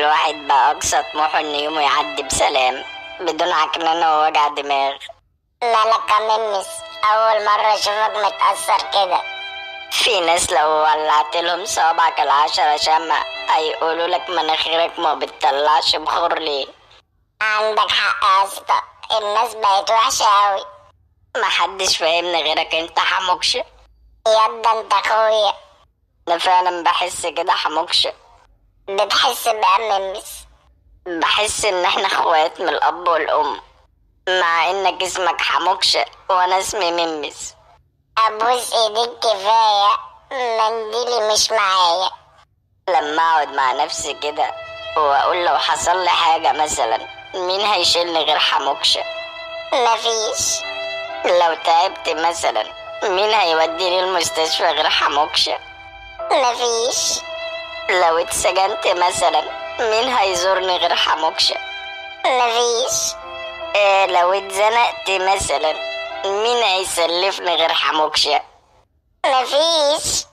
الواحد بقى أقصى طموحه إن يومه يعدي بسلام بدون عكننة ووجع دماغ مالك يا ممس أول مرة أشوفك متأثر كده في ناس لو ولعت لهم صوابعك العشرة شمع هيقولوا لك مناخيرك ما بتطلعش بخور ليه عندك حق يا اسطى الناس بقت وحشة أوي محدش فاهمني غيرك انت حموكش ياد انت اخويا انا فعلا بحس كده حموكش بتحس بقى ممس بحس ان احنا اخوات من الاب والام مع انك اسمك حموكش وانا اسمي ممس ابوس ايديك كفاية منديلي مش معايا لما اقعد مع نفسي كده واقول لو حصل لي حاجة مثلا مين هيشيلني غير حموكش مفيش لو تعبت مثلا مين هيوديني المستشفى غير حموكش مفيش لو اتسجنت مثلا مين هيزورني غير حموكش مفيش إيه لو اتزنقت مثلا مين هيسلفني غير حموكش مفيش